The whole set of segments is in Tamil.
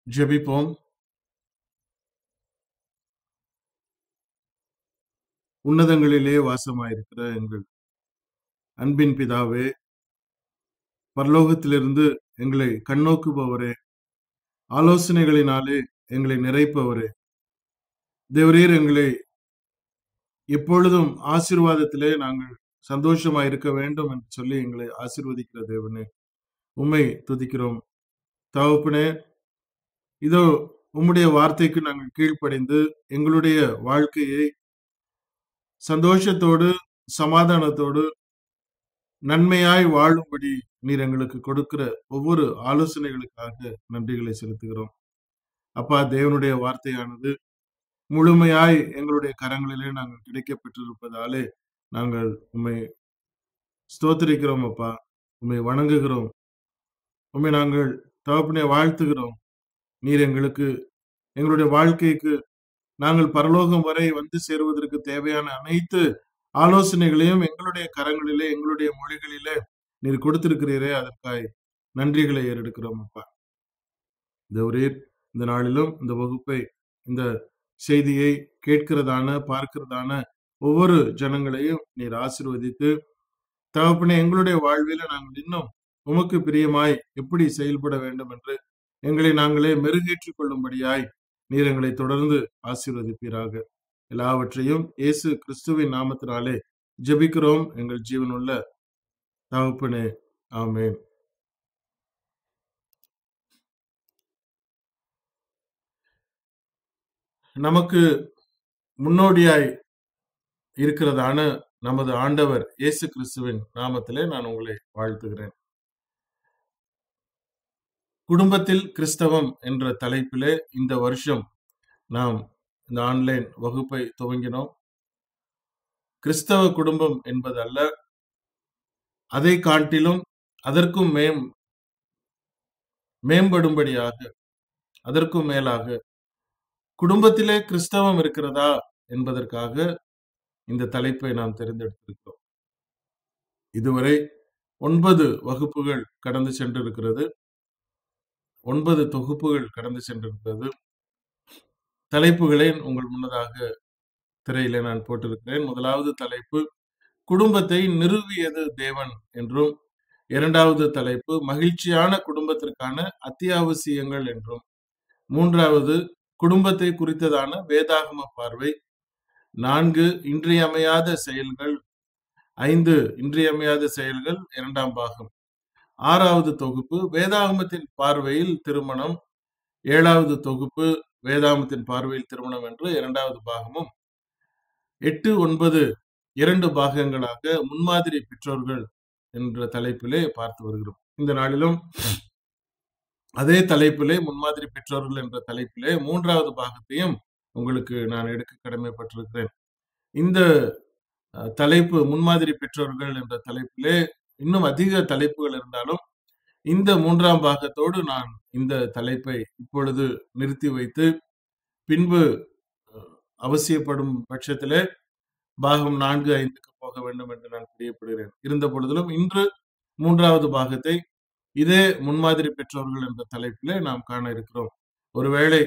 ஜெபிப்போம் உன்னதங்களிலே வாசமாயிருக்கிற எங்கள் அன்பின் பிதாவே பரலோகத்திலிருந்து எங்களை கண்ணோக்குபவரே ஆலோசனைகளினாலே எங்களை நிறைப்பவரே தேவரீர் எங்களை எப்பொழுதும் ஆசீர்வாதத்திலே நாங்கள் சந்தோஷமா இருக்க வேண்டும் என்று சொல்லி எங்களை ஆசீர்வதிக்கிற தேவனே உம்மை துதிக்கிறோம் தகப்பனே இதோ உம்முடைய வார்த்தைக்கு நாங்கள் கீழ்ப்படைந்து எங்களுடைய வாழ்க்கையை சந்தோஷத்தோடு சமாதானத்தோடு நன்மையாய் வாழும்படி நீர் எங்களுக்கு கொடுக்கிற ஒவ்வொரு ஆலோசனைகளுக்காக நன்றிகளை செலுத்துகிறோம் அப்பா தேவனுடைய வார்த்தையானது முழுமையாய் எங்களுடைய கரங்களிலே நாங்கள் கிடைக்க பெற்றிருப்பதாலே நாங்கள் உண்மை ஸ்தோத்திரிக்கிறோம் அப்பா உண்மை வணங்குகிறோம் உண்மை நாங்கள் தகப்பனை வாழ்த்துகிறோம் நீர் எங்களுக்கு எங்களுடைய வாழ்க்கைக்கு நாங்கள் பரலோகம் வரை வந்து சேருவதற்கு தேவையான அனைத்து ஆலோசனைகளையும் எங்களுடைய கரங்களிலே எங்களுடைய மொழிகளிலே நீர் கொடுத்திருக்கிறீரே அதற்காய் நன்றிகளை ஏறெடுக்கிறோம் அப்பா தேவரீர் இந்த நாளிலும் இந்த வகுப்பை இந்த செய்தியை கேட்கிறதான பார்க்கிறதான ஒவ்வொரு ஜனங்களையும் நீர் ஆசிர்வதித்து தகப்பனே எங்களுடைய வாழ்வில நாங்கள் இன்னும் உமக்கு பிரியமாய் எப்படி செயல்பட வேண்டும் என்று எங்களை நாங்களே மெருகேற்றிக் கொள்ளும்படியாய் நீர் எங்களை தொடர்ந்து ஆசீர்வதிப்பீராக எல்லாவற்றையும் இயேசு கிறிஸ்துவின் நாமத்தினாலே ஜெபிக்கிறோம் எங்கள் ஜீவனுள்ள தகப்பனே ஆமென் நமக்கு முன்னோடியாய் இருக்கிறதான நமது ஆண்டவர் இயேசு கிறிஸ்துவின் நாமத்திலே நான் உங்களை வாழ்த்துகிறேன் குடும்பத்தில் கிறிஸ்தவம் என்ற தலைப்பிலே இந்த வருஷம் நாம் இந்த ஆன்லைன் வகுப்பை துவங்கினோம் கிறிஸ்தவ குடும்பம் என்பது அல்ல அதை காட்டிலும் அதற்கும் மேம் மேம்படும்படியாக அதற்கும் மேலாக குடும்பத்திலே கிறிஸ்தவம் இருக்கிறதா என்பதற்காக இந்த தலைப்பை நாம் தேர்ந்தெடுத்திருக்கிறோம் இதுவரை ஒன்பது வகுப்புகள் கடந்து சென்றிருக்கிறது ஒன்பது தொகுப்புகள் கடந்து சென்றிருக்கிறது தலைப்புகளை உங்கள் முன்னதாக திரையில நான் போட்டிருக்கிறேன் முதலாவது தலைப்பு குடும்பத்தை நிறுவியது தேவன் என்றும் இரண்டாவது தலைப்பு மகிழ்ச்சியான குடும்பத்திற்கான அத்தியாவசியங்கள் என்றும் மூன்றாவது குடும்பத்தை குறித்ததான வேதாகம பார்வை நான்கு இன்றியமையாத செயல்கள் ஐந்து இன்றியமையாத செயல்கள் இரண்டாம் பாகம் ஆறாவது தொகுப்பு வேதாகமத்தின் பார்வையில் திருமணம் ஏழாவது தொகுப்பு வேதாகமத்தின் பார்வையில் திருமணம் என்று இரண்டாவது பாகமும் எட்டு ஒன்பது இரண்டு பாகங்களாக முன்மாதிரி பெற்றோர்கள் என்ற தலைப்பிலே பார்த்து வருகிறோம் இந்த நாளிலும் அதே தலைப்பிலே முன்மாதிரி பெற்றோர்கள் என்ற தலைப்பிலே மூன்றாவது பாகத்தையும் உங்களுக்கு நான் எடுக்க கடமைப்பட்டிருக்கிறேன் இந்த தலைப்பு முன்மாதிரி பெற்றோர்கள் என்ற தலைப்பிலே இன்னும் அதிக தலைப்புகள் இருந்தாலும் இந்த மூன்றாம் பாகத்தோடு நான் இந்த தலைப்பை இப்பொழுது நிறுத்தி வைத்து பின்பு அவசியப்படும் பட்சத்திலே பாகம் நான்கு ஐந்துக்கு போக வேண்டும் என்று நான் பிரியப்படுகிறேன் இருந்த பொழுதிலும் இன்று மூன்றாவது பாகத்தை இதே முன்மாதிரி பெற்றோர்கள் என்ற தலைப்பிலே நாம் காண இருக்கிறோம் ஒருவேளை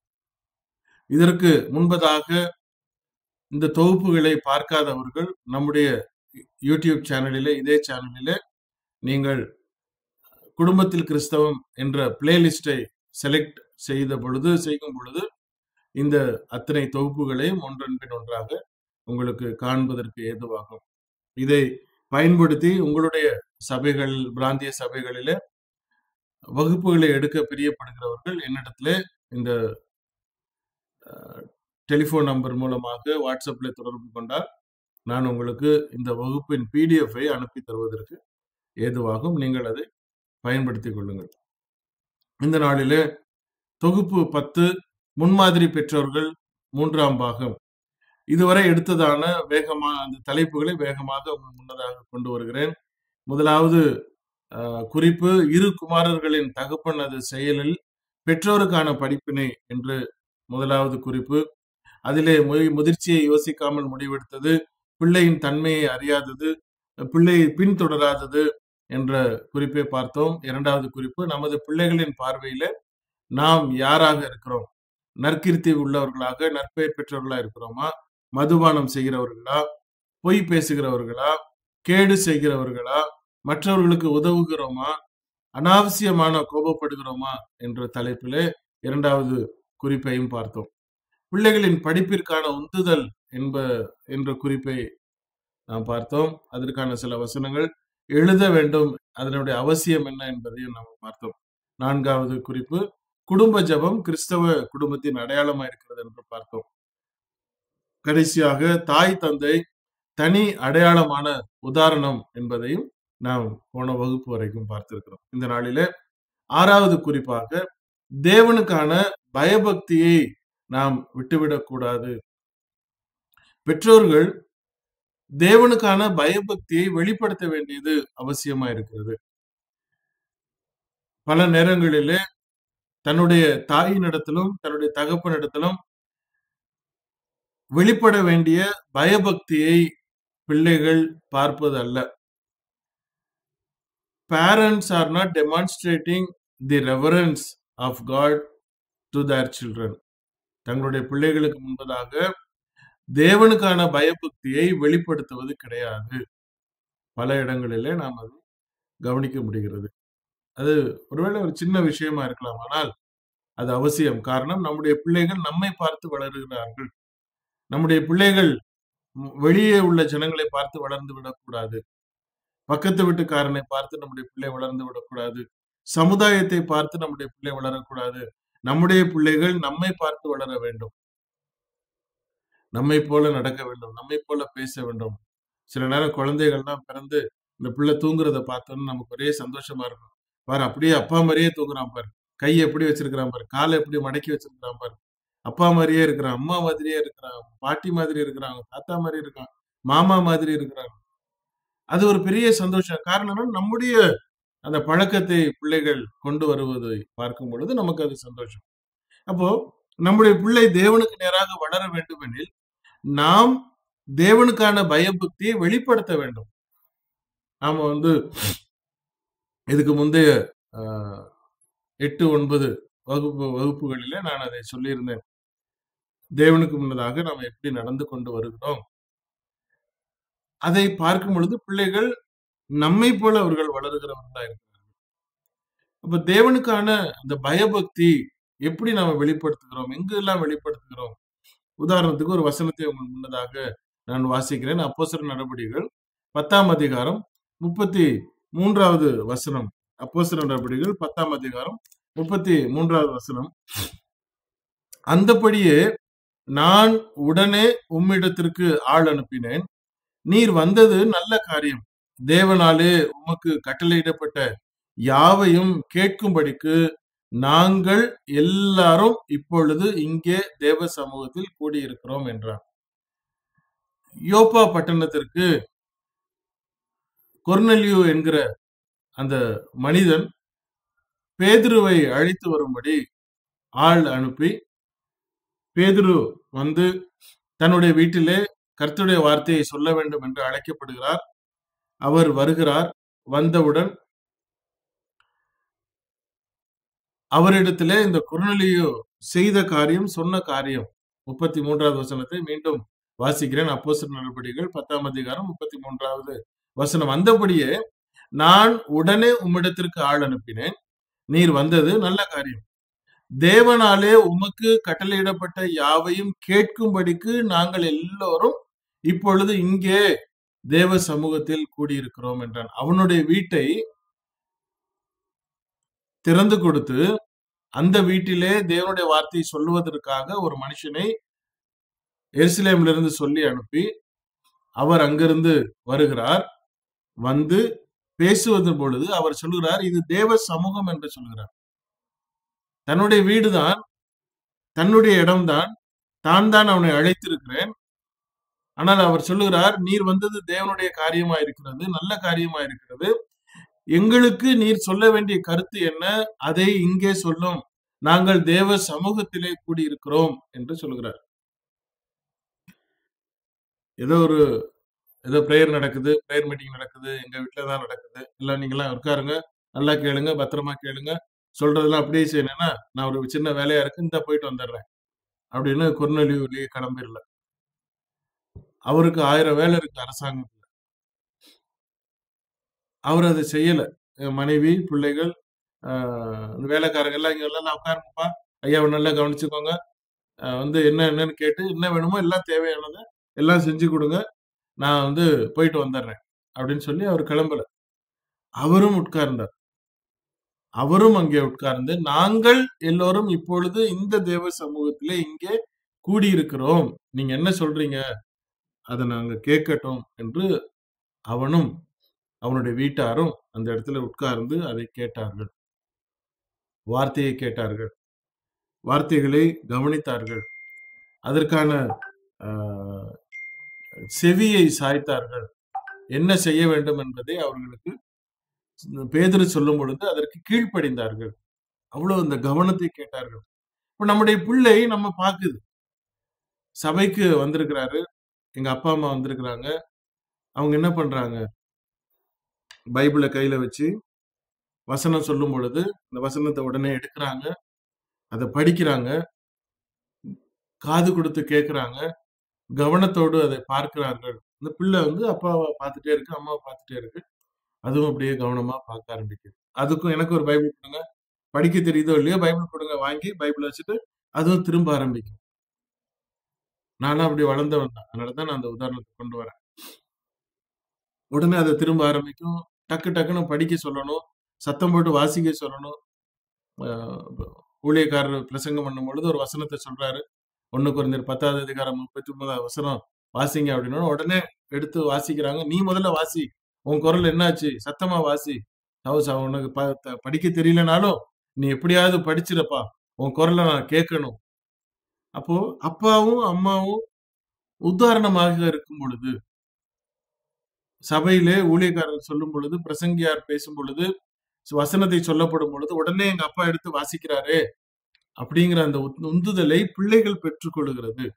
இதற்கு முன்பதாக இந்த தொகுப்புகளை பார்க்காதவர்கள் நம்முடைய யூடியூப் சேனலிலே இதே சேனலிலே நீங்கள் குடும்பத்தில் கிறிஸ்தவம் என்ற பிளேலிஸ்டை செலக்ட் செய்த பொழுது செய்யும் பொழுது இந்த அத்தனை தொகுப்புகளையும் ஒன்றன் பின் ஒன்றாக உங்களுக்கு காண்பதற்கு ஏதுவாகும் இதை பயன்படுத்தி உங்களுடைய சபைகள் பிராந்திய சபைகளிலே வகுப்புகளை எடுக்க பிரியப்படுகிறவர்கள் என்னிடத்துல இந்த டெலிஃபோன் நம்பர் மூலமாக வாட்ஸ்அப்ல தொடர்பு கொண்டால் நான் உங்களுக்கு இந்த வகுப்பின் பிடிஎஃபை அனுப்பி தருவதற்கு ஏதுவாகும் நீங்கள் அதை பயன்படுத்திக் கொள்ளுங்கள் இந்த நாளிலே தொகுப்பு பத்து முன்மாதிரி பெற்றோர்கள் மூன்றாம் பாகம் இதுவரை எடுத்ததான வேகமா அந்த தலைப்புகளை வேகமாக முன்னதாக கொண்டு வருகிறேன் முதலாவது குறிப்பு இரு குமாரர்களின் தகப்பனது செயலில் பெற்றோருக்கான படிப்பினை என்று முதலாவது குறிப்பு அதிலே முதிர்ச்சியை யோசிக்காமல் முடிவெடுத்தது பிள்ளையின் தன்மையை அறியாதது பிள்ளையை பின்தொடராதது என்ற குறிப்பை பார்த்தோம் இரண்டாவது குறிப்பு நமது பிள்ளைகளின் பார்வையில நாம் யாராக இருக்கிறோம் நற்கீர்த்தி உள்ளவர்களாக நற்பெயர் பெற்றவர்களா இருக்கிறோமா மதுபானம் செய்கிறவர்களா பொய் பேசுகிறவர்களா கேடு செய்கிறவர்களா மற்றவர்களுக்கு உதவுகிறோமா அனாவசியமான கோபப்படுகிறோமா என்ற தலைப்பிலே இரண்டாவது குறிப்பையும் பார்த்தோம் பிள்ளைகளின் படிப்பிற்கான உந்துதல் என்ப என்ற குறிப்பை நாம் பார்த்தோம் அதற்கான சில வசனங்கள் எழுத வேண்டும் அதனுடைய அவசியம் என்ன என்பதையும் நாம் பார்த்தோம் நான்காவது குறிப்பு குடும்ப ஜபம் கிறிஸ்தவ குடும்பத்தின் அடையாளமா இருக்கிறது என்று பார்த்தோம் கடைசியாக தாய் தந்தை தனி அடையாளமான உதாரணம் என்பதையும் நாம் போன வகுப்பு வரைக்கும் பார்த்திருக்கிறோம் இந்த நாளிலே ஆறாவது குறிப்பாக தேவனுக்கான பயபக்தியை நாம் விட்டுவிடக் கூடாது பெற்றோர்கள் தேவனுக்கான பயபக்தியை வெளிப்படுத்த வேண்டியது அவசியமா இருக்கிறது பல நேரங்களிலே தன்னுடைய தாயினிடத்திலும் தன்னுடைய தகப்பனிடத்திலும் வெளிப்பட வேண்டிய பயபக்தியை பிள்ளைகள் பார்ப்பது அல்ல parents are not demonstrating the reverence of God to their children தங்களுடைய பிள்ளைகளுக்கு முன்பதாக தேவனுக்கான பயபக்தியை வெளிப்படுத்துவது கிடையாது பல இடங்களிலே நாம் அது கவனிக்க முடிகிறது அது ஒருவேளை ஒரு சின்ன விஷயமா இருக்கலாம் ஆனால் அது அவசியம் காரணம் நம்முடைய பிள்ளைகள் நம்மை பார்த்து வளருகிறார்கள் நம்முடைய பிள்ளைகள் வெளியே உள்ள ஜனங்களை பார்த்து வளர்ந்து விடக்கூடாது பக்கத்து வீட்டுக்காரனை பார்த்து நம்முடைய பிள்ளை வளர்ந்து விடக்கூடாது சமுதாயத்தை பார்த்து நம்முடைய பிள்ளை வளரக்கூடாது நம்முடைய பிள்ளைகள் நம்மை பார்த்து வளர வேண்டும் நம்மை போல நடக்க வேண்டும் நம்மை போல பேச வேண்டும் சில நேரம் குழந்தைகள்லாம் பிறந்து இந்த பிள்ளை தூங்குறத பார்த்தோன்னு நமக்கு ஒரே சந்தோஷமா இருக்கும் பாரு அப்படியே அப்பா மாதிரியே தூங்குறான் பாரு கை எப்படி வச்சிருக்கிறான் பாரு காலை எப்படி மடக்கி வச்சிருக்கிறான் பாரு அப்பா மாதிரியே இருக்கிறான் அம்மா மாதிரியே இருக்கிறான் பாட்டி மாதிரி இருக்கிறான் தாத்தா மாதிரி இருக்கான் மாமா மாதிரி இருக்கிறான் அது ஒரு பெரிய சந்தோஷம் காரணம் நம்முடைய அந்த பழக்கத்தை பிள்ளைகள் கொண்டு வருவதை பார்க்கும் பொழுது நமக்கு அது சந்தோஷம் அப்போ நம்முடைய பிள்ளை தேவனுக்கு நேராக வளர வேண்டும் எனில் நாம் தேவனுக்கான பயபக்தியை வெளிப்படுத்த வேண்டும் நாம வந்து இதுக்கு முந்தைய எட்டு ஒன்பது வகுப்பு வகுப்புகளிலே நான் அதை சொல்லியிருந்தேன் தேவனுக்கு முன்னதாக நாம் எப்படி நடந்து கொண்டு வருகிறோம் அதை பார்க்கும் பொழுது பிள்ளைகள் நம்மை போல அவர்கள் வளருகிறவர்களா இருக்கிறார்கள் அப்ப தேவனுக்கான அந்த பயபக்தி எப்படி நாம வெளிப்படுத்துகிறோம் எங்கெல்லாம் வெளிப்படுத்துகிறோம் உதாரணத்துக்கு ஒரு வசனத்தை உங்கள் முன்னதாக நான் வாசிக்கிறேன் அப்போசர நடவடிக்கைகள் பத்தாம் அதிகாரம் முப்பத்தி மூன்றாவது வசனம் அப்போசர நடவடிக்கைகள் பத்தாம் அதிகாரம் முப்பத்தி மூன்றாவது வசனம் அந்தபடியே நான் உடனே உம்மிடத்திற்கு ஆள் அனுப்பினேன் நீர் வந்தது நல்ல காரியம் தேவனாலே உமக்கு கட்டளையிடப்பட்ட யாவையும் கேட்கும்படிக்கு நாங்கள் எல்லாரும் இப்பொழுது இங்கே தேவ சமூகத்தில் கூடியிருக்கிறோம் என்றார் யோப்பா பட்டணத்திற்கு கொர்னலியு என்கிற அந்த மனிதன் பேதுருவை அழைத்து வரும்படி ஆள் அனுப்பி பேதுரு வந்து தன்னுடைய வீட்டிலே கர்த்தருடைய வார்த்தையை சொல்ல வேண்டும் என்று அழைக்கப்படுகிறார் அவர் வருகிறார் வந்தவுடன் அவரிடத்திலே இந்த குருநலியோ செய்த காரியம் சொன்ன காரியம் முப்பத்தி மூன்றாவது வசனத்தை மீண்டும் வாசிக்கிறேன் அப்போசர் நடவடிக்கைகள் பத்தாம் அதிகாரம் முப்பத்தி மூன்றாவது வசனம் அந்தபடியே நான் உடனே உம்மிடத்திற்கு ஆள் அனுப்பினேன் நீர் வந்தது நல்ல காரியம் தேவனாலே உமக்கு கட்டளையிடப்பட்ட யாவையும் கேட்கும்படிக்கு நாங்கள் எல்லோரும் இப்பொழுது இங்கே தேவ சமூகத்தில் கூடியிருக்கிறோம் என்றான் அவனுடைய வீட்டை திறந்து கொடுத்து அந்த வீட்டிலே தேவனுடைய வார்த்தையை சொல்லுவதற்காக ஒரு மனுஷனை எருசலேமிலிருந்து சொல்லி அனுப்பி அவர் அங்கிருந்து வருகிறார் வந்து பேசுவது பொழுது அவர் சொல்லுகிறார் இது தேவ சமூகம் என்று சொல்கிறார் தன்னுடைய வீடுதான் தன்னுடைய இடம்தான் தான் தான் அவனை அழைத்திருக்கிறேன் ஆனால் அவர் சொல்லுகிறார் நீர் வந்தது தேவனுடைய காரியமா இருக்கிறது நல்ல காரியமா இருக்கிறது எங்களுக்கு நீர் சொல்ல வேண்டிய கருத்து என்ன அதை இங்கே சொல்லும் நாங்கள் தேவ சமூகத்திலே கூடியிருக்கிறோம் என்று சொல்லுகிறார் ஏதோ ஒரு ஏதோ பிரேயர் நடக்குது பிரேயர் மீட்டிங் நடக்குது எங்க வீட்டுல தான் நடக்குது எல்லாம் நீங்க எல்லாம் உட்காருங்க நல்லா கேளுங்க பத்திரமா கேளுங்க சொல்றதெல்லாம் அப்படியே செய்யணும்னா நான் ஒரு சின்ன வேலையா இருக்கு இந்த போயிட்டு வந்துடுறேன் அப்படின்னு குறுநெலியூர்லயே கிளம்பிடல அவருக்கு ஆயிரம் வேலை இருக்கு அரசாங்கத்துல அவர் அதை செய்யல என் மனைவி பிள்ளைகள் ஆஹ் இந்த வேலைக்காரங்க எல்லாம் இங்க எல்லாம் உட்காருங்கப்பா ஐயாவை நல்லா கவனிச்சுக்கோங்க ஆஹ் வந்து என்ன என்னன்னு கேட்டு என்ன வேணுமோ எல்லாம் தேவையானதை எல்லாம் செஞ்சு கொடுங்க நான் வந்து போயிட்டு வந்துடுறேன் அப்படின்னு சொல்லி அவர் கிளம்பல அவரும் உட்கார்ந்தார் அவரும் அங்கே உட்கார்ந்து நாங்கள் எல்லோரும் இப்பொழுது இந்த தேவ சமூகத்திலே இங்கே கூடியிருக்கிறோம் நீங்க என்ன சொல்றீங்க அதை நாங்க கேட்கட்டும் என்று அவனும் அவனுடைய வீட்டாரும் அந்த இடத்துல உட்கார்ந்து அதை கேட்டார்கள் வார்த்தையை கேட்டார்கள் வார்த்தைகளை கவனித்தார்கள் அதற்கான ஆஹ், செவியை சாய்த்தார்கள் என்ன செய்ய வேண்டும் என்பதை அவர்களுக்கு பேதுரு சொல்லும் பொழுது அதற்கு கீழ்ப்படிந்தார்கள் அவ்வளவு அந்த கவனத்தை கேட்டார்கள் இப்ப நம்முடைய பிள்ளை நம்ம பாக்குது சபைக்கு வந்திருக்கிறாரு எங்க அப்பா அம்மா வந்திருக்கிறாங்க அவங்க என்ன பண்றாங்க பைபிளை கையில வச்சு வசனம் சொல்லும் பொழுது இந்த வசனத்தை உடனே எடுக்கிறாங்க அதை படிக்கிறாங்க காது கொடுத்து கேட்கிறாங்க கவனத்தோடு அதை பார்க்கிறார்கள் இந்த பிள்ளை வந்து அப்பாவை பார்த்துட்டே இருக்கு அம்மாவை பார்த்துட்டே இருக்கு அதுவும் அப்படியே கவனமா பார்க்க ஆரம்பிக்குது அதுக்கும் எனக்கு ஒரு பைபிள் கொடுங்க படிக்க தெரியுதோ இல்லையோ பைபிள் கொடுங்க வாங்கி பைபிள் வச்சுட்டு அதுவும் திரும்ப ஆரம்பிக்கும் நானும் அப்படி வளர்ந்தவன் தான் அதனாலதான் நான் அந்த உதாரணத்தை கொண்டு வரேன் உடனே அதை திரும்ப ஆரம்பிக்கும் டக்கு டக்குன்னு படிக்க சொல்லணும் சத்தம் போட்டு வாசிக்க சொல்லணும் ஆஹ் ஊழியக்காரர் பிரசங்கம் பண்ணும் பொழுது ஒரு வசனத்தை சொல்றாரு ஒண்ணு குறைந்தர் பத்தாவது அதிகாரம் முப்பத்தி ஒன்பதாவது வசனம் வாசிங்க அப்படின்னா உடனே எடுத்து வாசிக்கிறாங்க நீ முதல்ல வாசி உன் குரல் என்னாச்சு சத்தமா வாசி ஹவுஸ் உனக்கு ப- த- படிக்க தெரியலனாலும் நீ எப்படியாவது படிச்சிடப்பா உன் குரலை நான் கேட்கணும் அப்போ அப்பாவும் அம்மாவும் உதாரணமாக இருக்கும் பொழுது சபையிலே ஊழியக்காரர் சொல்லும் பொழுது பிரசங்கியார் பேசும் பொழுது வசனத்தை சொல்லப்படும் பொழுது உடனே எங்க அப்பா எடுத்து வாசிக்கிறாரே அப்படிங்கிற அந்த உத்- உந்துதலை பிள்ளைகள் பெற்றுக்கொள்கிறது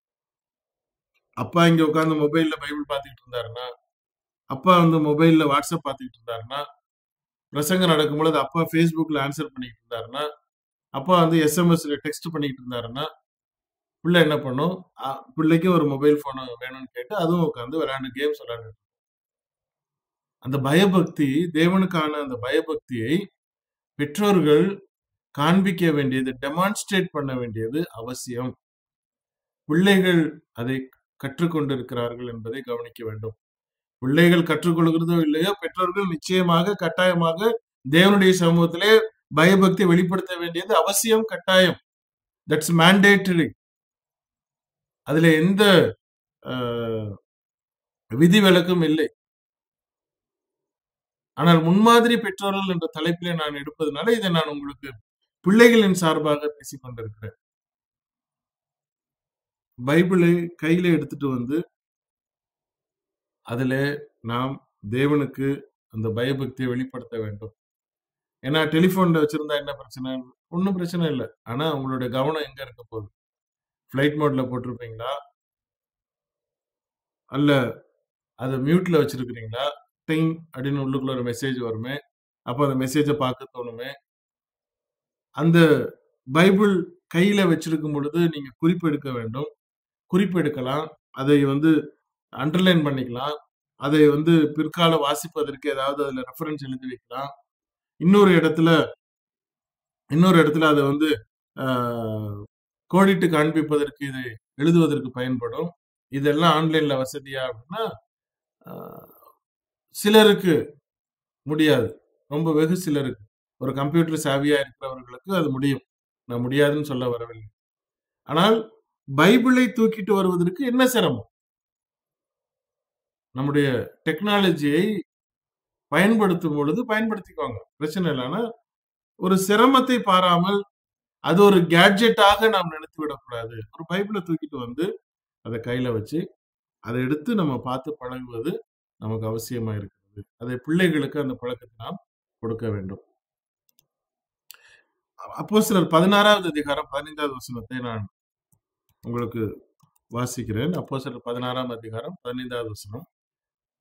அப்பா இங்க உட்கார்ந்து மொபைல்ல பைபிள் பார்த்துக்கிட்டு இருந்தாருன்னா அப்பா வந்து மொபைல்ல வாட்ஸ்அப் பார்த்துக்கிட்டு இருந்தாருன்னா பிரசங்கம் நடக்கும் பொழுது அப்பா ஃபேஸ்புக்ல ஆன்சர் பண்ணிக்கிட்டு இருந்தாருன்னா அப்பா வந்து எஸ்எம்எஸ்ல டெக்ஸ்ட் பண்ணிக்கிட்டு இருந்தாருன்னா பிள்ளை என்ன பண்ணும் அ, பிள்ளைக்கு ஒரு மொபைல் போன் வேணும்னு கேட்டு அதுவும் உட்காந்து விளையாண்டு கேம்ஸ் விளையாண்டு அந்த பயபக்தி தேவனுக்கான அந்த பயபக்தியை பெற்றோர்கள் காண்பிக்க வேண்டியது டெமான்ஸ்ட்ரேட் பண்ண வேண்டியது அவசியம் பிள்ளைகள் அதை கற்றுக்கொண்டிருக்கிறார்கள் என்பதை கவனிக்க வேண்டும் பிள்ளைகள் கற்றுக்கொள்கிறதோ இல்லையோ பெற்றோர்கள் நிச்சயமாக கட்டாயமாக தேவனுடைய சமூகத்திலே பயபக்தி வெளிப்படுத்த வேண்டியது அவசியம் கட்டாயம் தட்ஸ் மேண்டேட்டரி அதுல எந்த அஹ், விதிவிலக்கும் இல்லை ஆனால் முன்மாதிரி பெற்றோர்கள் என்ற தலைப்பிலே நான் எடுப்பதனால இதை நான் உங்களுக்கு பிள்ளைகளின் சார்பாக பேசிக் கொண்டிருக்கிறேன் பைபிளை கையில எடுத்துட்டு வந்து அதுல நாம் தேவனுக்கு அந்த பயபக்தியை வெளிப்படுத்த வேண்டும் ஏன்னா டெலிபோன்ல வச்சிருந்தா என்ன பிரச்சனை ஒன்றும் பிரச்சனை இல்லை ஆனா உங்களுடைய கவனம் எங்க இருக்க போகுது ஃபிளைட் மோட்ல போட்டிருப்பீங்களா அல்ல அதை மியூட்ல வச்சிருக்கிறீங்களா டிங் அப்படின்னு உள்ளுக்குள்ள ஒரு மெசேஜ் வருமே அப்போ அந்த மெசேஜை பார்க்க தோணுமே அந்த பைபிள் கையில வச்சிருக்கும் பொழுது நீங்க குறிப்பு எடுக்க வேண்டும் குறிப்பு எடுக்கலாம் அதை வந்து அண்டர்லைன் பண்ணிக்கலாம் அதை வந்து பிற்கால வாசிப்பதற்கு ஏதாவது அதுல ரெஃபரன்ஸ் எழுதி வைக்கலாம் இன்னொரு இடத்துல இன்னொரு இடத்துல அதை வந்து ஆஹ், கோடிட்டு காண்பிப்பதற்கு இதை எழுதுவதற்கு பயன்படும் இதெல்லாம் ஆன்லைன்ல வசதியா அப்படின்னா ஆஹ், சிலருக்கு முடியாது ரொம்ப வெகு சிலருக்கு ஒரு கம்ப்யூட்டர் சாவியா இருக்கிறவர்களுக்கு அது முடியும் நான் முடியாதுன்னு சொல்ல வரவில்லை ஆனால் பைபிளை தூக்கிட்டு வருவதற்கு என்ன சிரமம் நம்முடைய டெக்னாலஜியை பயன்படுத்தும் பொழுது பயன்படுத்திக்கோங்க பிரச்சனை இல்லை ஆனா ஒரு சிரமத்தை பாராமல் அது ஒரு கேட்ஜெட்டாக நாம் நினைத்து விடக்கூடாது ஒரு பைபிளை தூக்கிட்டு வந்து அதை கையில வச்சு அதை எடுத்து நம்ம பார்த்து பழகுவது நமக்கு அவசியமா இருக்கிறது அதை பிள்ளைகளுக்கு அந்த பழக்கத்தை நாம் கொடுக்க வேண்டும் அப்போ சிலர் பதினாறாவது அதிகாரம் பதினைந்தாவது வசனத்தை நான் உங்களுக்கு வாசிக்கிறேன் அப்போ சிலர் பதினாறாம் அதிகாரம் பதினைந்தாவது வசனம்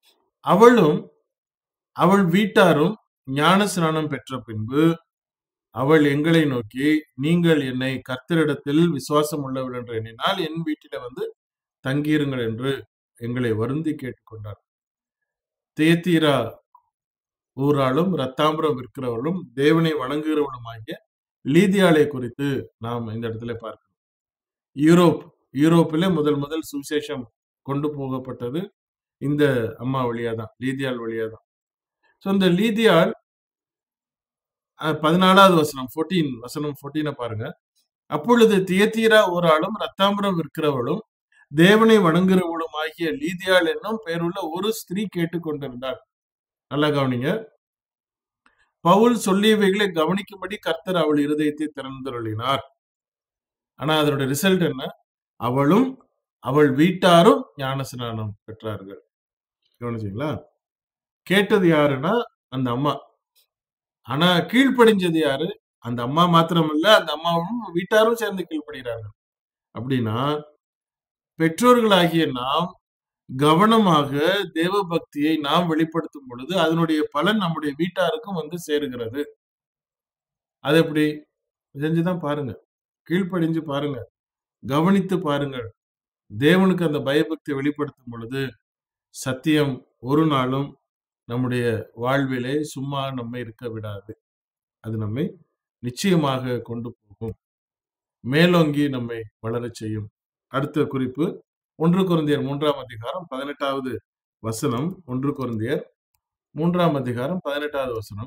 அவளும் அவள் வீட்டாரும் ஞான ஸ்நானம் பெற்ற பின்பு அவள் எங்களை நோக்கி நீங்கள் என்னை கர்த்தரிடத்தில் விசுவாசம் உள்ளவள் என்று எண்ணினால் என் வீட்டில வந்து தங்கியிருங்கள் என்று எங்களை வருந்தி கேட்டுக்கொண்டார் தேத்தீரா ஊராலும் ரத்தாம்பரம் விற்கிறவர்களும் தேவனை வணங்குகிறவளுமாகிய லீதியாளை குறித்து நாம் இந்த இடத்துல பார்க்கிறோம் யூரோப் யூரோப்பிலே முதல் முதல் சுவிசேஷம் கொண்டு போகப்பட்டது இந்த அம்மா வழியா தான் லீதியாள் வழியா தான் ஸோ இந்த லீதியாள் அஹ், பதினாலாவது வசனம் 14 வசனம் 14 பாருங்க அப்பொழுது தியத்தீரா ஊராலும் ரத்தாம்பரம் விற்கிறவளும் தேவனை வணங்குகிறவளும் ஆகிய லீதியாள் என்னும் பெயருள்ள ஒரு ஸ்திரீ கேட்டுக்கொண்டிருந்தாள் நல்லா கவனிங்க பவுல் சொல்லியவைகளை கவனிக்கும்படி கர்த்தர் அவள் இருதயத்தை திறந்தருளினார் ஆனா அதனுடைய ரிசல்ட் என்ன அவளும் அவள் வீட்டாரும் ஞானஸ்நானம் பெற்றார்கள் கவனிச்சீங்களா கேட்டது யாருன்னா அந்த அம்மா ஆனா கீழ்ப்படிஞ்சது யாரு அந்த அம்மா மாத்திரமல்ல அந்த அம்மாவும் வீட்டாரும் சேர்ந்து கீழ்ப்படுகிறாங்க அப்படின்னா பெற்றோர்களாகிய நாம் கவனமாக தேவ பக்தியை நாம் வெளிப்படுத்தும் பொழுது அதனுடைய பலன் நம்முடைய வீட்டாருக்கும் வந்து சேருகிறது அது எப்படி செஞ்சுதான் பாருங்க கீழ்ப்படிஞ்சு பாருங்க கவனித்து பாருங்கள் தேவனுக்கு அந்த பயபக்தியை வெளிப்படுத்தும் பொழுது சத்தியம் ஒரு நாளும் நம்முடைய வாழ்விலே சும்மா நம்மை இருக்க விடாது அது நம்மை நிச்சயமாக கொண்டு போகும் மேலோங்கி நம்மை வளரச் செய்யும் அடுத்த குறிப்பு ஒன்று குருந்தியர் மூன்றாம் அதிகாரம் பதினெட்டாவது வசனம் ஒன்று குருந்தியர் மூன்றாம் அதிகாரம் பதினெட்டாவது வசனம்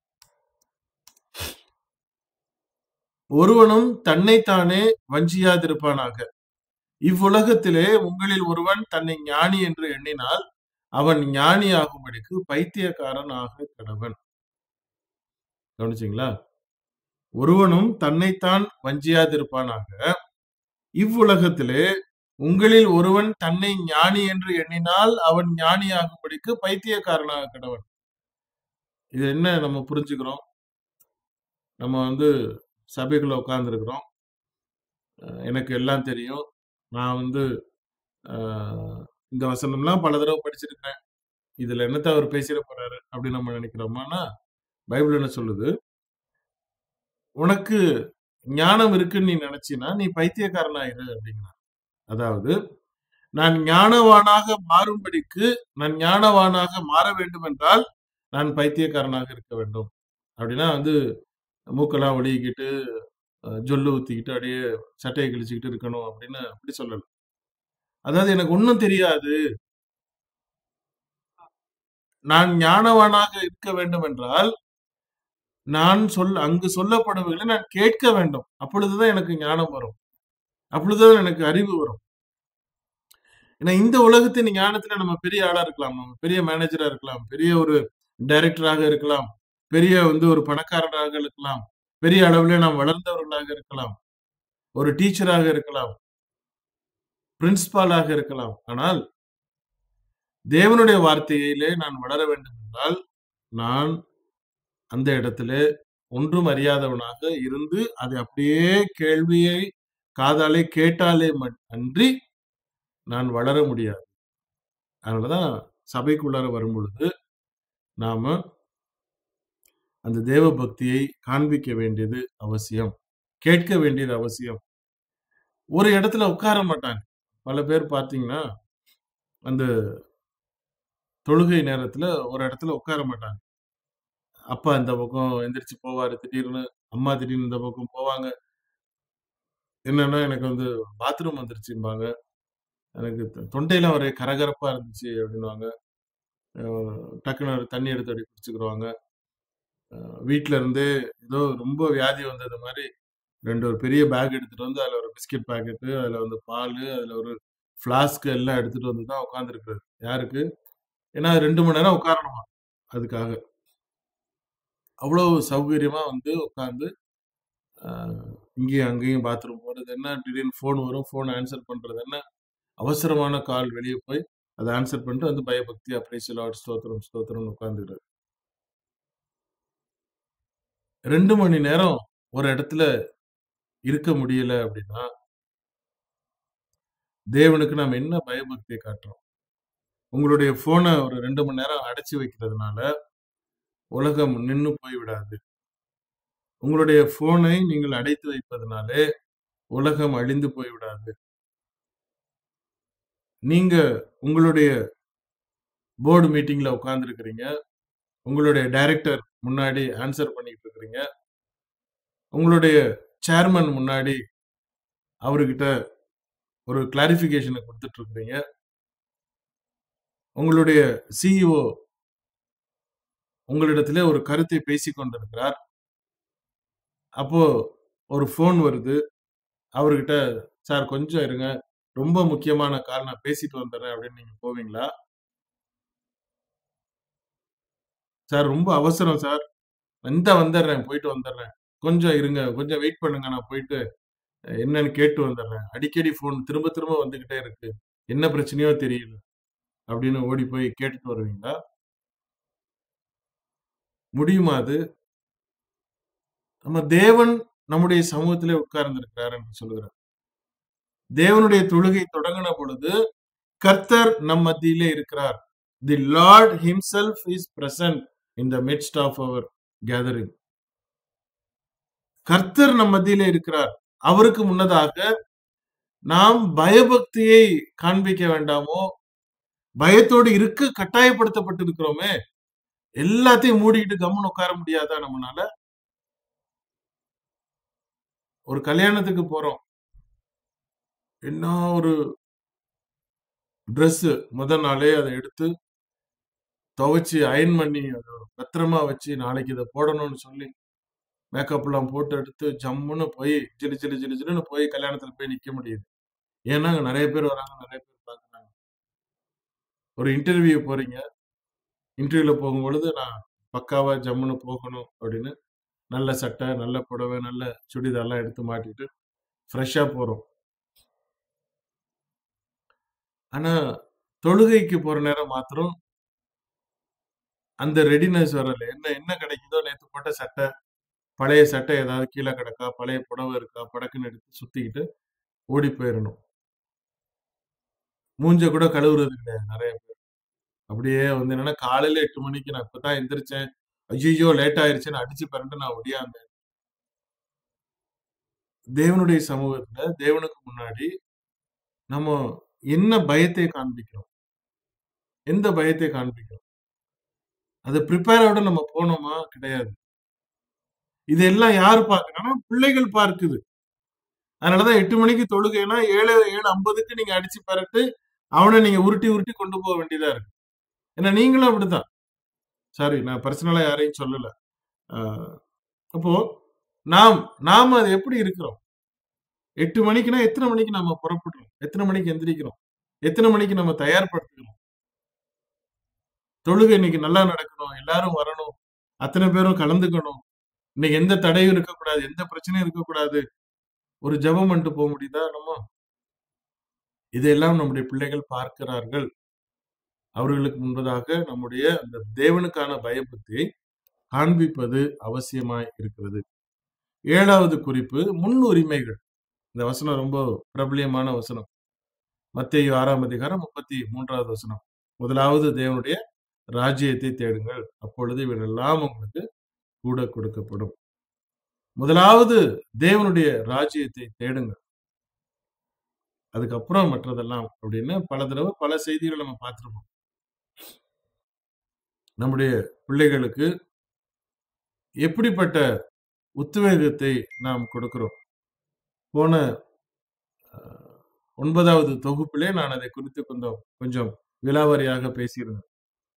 ஒருவனும் தன்னைத்தானே வஞ்சியாதிருப்பானாக இவ்வுலகத்திலே உங்களில் ஒருவன் தன்னை ஞானி என்று எண்ணினால் அவன் ஞானி ஆகும்படிக்கு பைத்தியக்காரன் ஆக கடவன் கவனிச்சிங்களா ஒருவனும் தன்னைத்தான் வஞ்சியாதிருப்பானாக இவ்வுலகத்திலே உங்களில் ஒருவன் தன்னை ஞானி என்று எண்ணினால் அவன் ஞானி ஆகும்படிக்கு பைத்தியக்காரனாக கடவன் இது என்ன நம்ம புரிஞ்சுக்கிறோம் நம்ம வந்து சபைக்குள்ள உட்கார்ந்துருக்கிறோம் எனக்கு எல்லாம் தெரியும் நான் வந்து ஆஹ், இந்த வசனம்லாம் பல தடவை படிச்சிருக்கிறேன் இதுல என்னத்த அவர் பேசிட போறாரு அப்படின்னு நம்ம நினைக்கிறோமானா பைபிள் என்ன சொல்லுது உனக்கு ஞானம் இருக்குன்னு நீ நினைச்சினா நீ பைத்தியக்காரனாயிரு அப்படிங்கிறான் அதாவது நான் ஞானவானாக மாறும்படிக்கு நான் ஞானவானாக மாற வேண்டும் என்றால் நான் பைத்தியக்காரனாக இருக்க வேண்டும் அப்படின்னா வந்து மூக்கெல்லாம் ஒழுகிக்கிட்டு அஹ், ஜொல்லு ஊத்திக்கிட்டு அப்படியே சட்டையை கிழிச்சுக்கிட்டு இருக்கணும் அப்படின்னு அப்படி சொல்லல அதாவது எனக்கு ஒன்றும் தெரியாது நான் ஞானவானாக இருக்க வேண்டும் என்றால் நான் சொல் அங்கு சொல்லப்படுவதை நான் கேட்க வேண்டும் அப்பொழுதுதான் எனக்கு ஞானம் வரும் அப்பொழுதுதான் எனக்கு அறிவு வரும் ஏன்னா இந்த உலகத்தின் ஞானத்துல நம்ம பெரிய ஆளா இருக்கலாம் நம்ம பெரிய மேனேஜரா இருக்கலாம் பெரிய ஒரு டைரக்டராக இருக்கலாம் பெரிய வந்து ஒரு பணக்காரராக இருக்கலாம் பெரிய அளவுல நாம் வளர்ந்தவர்களாக இருக்கலாம் ஒரு டீச்சராக இருக்கலாம் பிரின்சிபாலாக இருக்கலாம் ஆனால் தேவனுடைய வார்த்தையிலே நான் வளர வேண்டும் என்றால் நான் அந்த இடத்துல ஒன்றும் அறியாதவனாக இருந்து அதை அப்படியே கேள்வியை காதாலே கேட்டாலே மட்- அன்றி நான் வளர முடியாது அதனாலதான் சபைக்குள்ளார வரும் பொழுது நாம அந்த தேவ பக்தியை காண்பிக்க வேண்டியது அவசியம் கேட்க வேண்டியது அவசியம் ஒரு இடத்துல உட்கார மாட்டாங்க பல பேர் பார்த்தீங்கன்னா அந்த தொழுகை நேரத்துல ஒரு இடத்துல உட்கார மாட்டாங்க அப்பா இந்த பக்கம் எந்திரிச்சு போவாரு திடீர்னு அம்மா திடீர்னு இந்த பக்கம் போவாங்க என்னன்னா எனக்கு வந்து பாத்ரூம் வந்துருச்சும்பாங்க எனக்கு தொ- தொண்டையெல்லாம் ஒரே கரகரப்பா இருந்துச்சு அப்படின்னுவாங்க அஹ் டக்குன்னு ஒரு தண்ணி எடுத்து அப்படி குடிச்சுக்கிடுவாங்க அஹ் வீட்ல இருந்தே ஏதோ ரொம்ப வியாதி வந்தது மாதிரி ரெண்டு ஒரு பெரிய பேக் எடுத்துட்டு வந்து அதுல ஒரு பிஸ்கட் பாக்கெட்டு அதுல வந்து பால் அதுல ஒரு ஃப்ளாஸ்க் எல்லாம் எடுத்துட்டு வந்து தான் உட்காந்துருக்குறது யாருக்கு ஏன்னா ரெண்டு மணி நேரம் உட்காரணுமா அதுக்காக அவ்வளவு சௌகரியமா வந்து உட்காந்து இங்கேயும் அங்கேயும் பாத்ரூம் போறது என்ன திடீர்னு ஃபோன் வரும் ஃபோன் ஆன்சர் பண்றது என்ன அவசரமான கால் வெளியே போய் அதை ஆன்சர் பண்ணிட்டு வந்து பயபக்தி அப்படியே லார்ட் ஸ்தோத்திரம் ஸ்தோத்திரம்னு உட்காந்துக்கிறது ரெண்டு மணி நேரம் ஒரு இடத்துல இருக்க முடியல அப்படின்னா தேவனுக்கு நாம் என்ன பயபக்தியை காட்டுறோம் உங்களுடைய போனை ஒரு ரெண்டு மணி நேரம் அடைச்சு வைக்கிறதுனால உலகம் நின்னு போய் விடாது உங்களுடைய போனை நீங்கள் அடைத்து வைப்பதனாலே உலகம் அழிந்து போய்விடாது நீங்க உங்களுடைய போர்டு மீட்டிங்ல உட்கார்ந்து இருக்கிறீங்க உங்களுடைய டைரக்டர் முன்னாடி ஆன்சர் பண்ணிட்டு இருக்கிறீங்க உங்களுடைய சேர்மன் முன்னாடி அவர்கிட்ட ஒரு கிளாரிபிகேஷனை கொடுத்துட்டு இருக்கிறீங்க உங்களுடைய சிஇஓ உங்களிடத்திலே ஒரு கருத்தை பேசிக் கொண்டிருக்கிறார் அப்போ ஒரு ஃபோன் வருது அவர்கிட்ட சார் கொஞ்சம் இருங்க ரொம்ப முக்கியமான கால் நான் பேசிட்டு வந்துடுறேன் அப்படின்னு நீங்க போவீங்களா சார் ரொம்ப அவசரம் சார் இந்த வந்துடுறேன் போயிட்டு வந்துடுறேன் கொஞ்சம் இருங்க கொஞ்சம் வெயிட் பண்ணுங்க நான் போயிட்டு அஹ், என்னன்னு கேட்டு வந்துடுறேன் அடிக்கடி ஃபோன் திரும்ப திரும்ப வந்துகிட்டே இருக்கு என்ன பிரச்சனையோ தெரியல அப்படின்னு ஓடி போய் கேட்டுட்டு வருவீங்களா முடியுமா அது நம்ம தேவன் நம்முடைய சமூகத்திலே உட்கார்ந்து இருக்கிறார் என்று சொல்லுகிறார் தேவனுடைய தொழுகை தொடங்கின பொழுது கர்த்தர் நம் மத்தியிலே இருக்கிறார் the Lord himself is present in the midst of our gathering கர்த்தர் நம் மத்தியிலே இருக்கிறார் அவருக்கு முன்னதாக நாம் பயபக்தியை காண்பிக்க வேண்டாமோ பயத்தோடு இருக்க கட்டாயப்படுத்தப்பட்டிருக்கிறோமே எல்லாத்தையும் மூடிக்கிட்டு கம்முன்னு உட்கார முடியாதா நம்மனால ஒரு கல்யாணத்துக்கு போறோம் என்ன ஒரு Dress முதல் நாளே அதை எடுத்து துவைச்சு அயன் பண்ணி அதை பத்திரமா வச்சு நாளைக்கு இதை போடணும்னு சொல்லி மேக்கப் எல்லாம் போட்டு எடுத்து ஜம்முன்னு போய் ஜிலு ஜிலு ஜிலு ஜிலுன்னு போய் கல்யாணத்துல போய் நிக்க முடியுது ஏன்னா அங்க நிறைய பேர் வராங்க நிறைய பேர் பாக்குறாங்க ஒரு இன்டர்வியூ போறீங்க இன்டர்வியூல போகும்பொழுது நான் பக்காவா ஜம்முன்னு போகணும் அப்படின்னு நல்ல சட்டை நல்ல புடவை நல்ல சுடிதார்லாம் எடுத்து மாட்டிட்டு ஃப்ரெஷ்ஷா போறோம் ஆனா தொழுகைக்கு போற நேரம் மாத்திரம் அந்த ரெடினஸ் வரல என்ன என்ன கிடைக்குதோ நேத்து போட்ட சட்டை பழைய சட்டை ஏதாவது கீழே கிடக்கா பழைய புடவை இருக்கா படக்குன்னு எடுத்து சுத்திக்கிட்டு ஓடி போயிடணும் மூஞ்ச கூட கழுவுறது கிடையாது நிறைய பேர் அப்படியே வந்து என்னன்னா காலையில எட்டு மணிக்கு நான் இப்பதான் எந்திரிச்சேன் ஐயோ லேட் ஆயிருச்சுன்னு அடிச்சு பிறண்டு நான் ஒடியாந்தேன் தேவனுடைய சமூகத்துல தேவனுக்கு முன்னாடி நம்ம என்ன பயத்தை காண்பிக்கிறோம் எந்த பயத்தை காண்பிக்கிறோம் அது ப்ரிப்பேரோட நம்ம போனோமா கிடையாது இதெல்லாம் யாரு பார்க்கறாங்கன்னா பிள்ளைகள் பார்க்குது அதனாலதான் எட்டு மணிக்கு தொழுகைனா ஏழு ஏழு ஐம்பதுக்கு நீங்க அடிச்சு பரட்டு அவனை நீங்க உருட்டி உருட்டி கொண்டு போக வேண்டியதா இருக்கு ஏன்னா நீங்களும் அப்படிதான் சாரி நான் பர்சனலா யாரையும் சொல்லல ஆஹ் அப்போ நாம் நாம அது எப்படி இருக்கிறோம் எட்டு மணிக்குனா எத்தனை மணிக்கு நம்ம புறப்படுறோம் எத்தனை மணிக்கு எந்திரிக்கிறோம் எத்தனை மணிக்கு நம்ம தயார்படுத்திக்கிறோம் தொழுகை இன்னைக்கு நல்லா நடக்கணும் எல்லாரும் வரணும் அத்தனை பேரும் கலந்துக்கணும் இன்னைக்கு எந்த தடையும் இருக்கக்கூடாது எந்த பிரச்சனையும் இருக்கக்கூடாது ஒரு ஜெபம் பண்ணிட்டு போக முடியுதா நம்ம இதையெல்லாம் நம்முடைய பிள்ளைகள் பார்க்கிறார்கள் அவர்களுக்கு முன்பதாக நம்முடைய அந்த தேவனுக்கான பயபக்தியை காண்பிப்பது அவசியமாய் இருக்கிறது ஏழாவது குறிப்பு முன்னுரிமைகள் இந்த வசனம் ரொம்ப பிரபலியமான வசனம் மத்தேயு ஆறாம் அதிகாரம் முப்பத்தி மூன்றாவது வசனம் முதலாவது தேவனுடைய ராஜ்யத்தை தேடுங்கள் அப்பொழுது இவைகளெல்லாம் உங்களுக்கு கூட கொடுக்கப்படும் முதலாவது தேவனுடைய ராஜ்யத்தை தேடுங்கள் அதுக்கப்புறம் மற்றதெல்லாம் அப்படின்னு பல தடவை பல செய்திகளை நம்ம பார்த்திருப்போம் நம்முடைய பிள்ளைகளுக்கு எப்படிப்பட்ட உத்வேகத்தை நாம் கொடுக்கிறோம் போன அஹ், ஒன்பதாவது தொகுப்பிலே நான் அதை குறித்து கொஞ்சம் கொஞ்சம் விலாவரியாக பேசியிருந்தேன்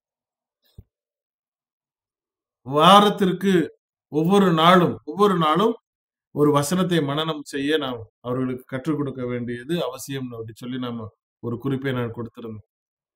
வாரத்திற்கு ஒவ்வொரு நாளும் ஒவ்வொரு நாளும் ஒரு வசனத்தை மனனம் செய்ய நாம் அவர்களுக்கு கற்றுக் கொடுக்க வேண்டியது அவசியம் அப்படி சொல்லி நாம ஒரு குறிப்பை நான் கொடுத்திருந்தேன்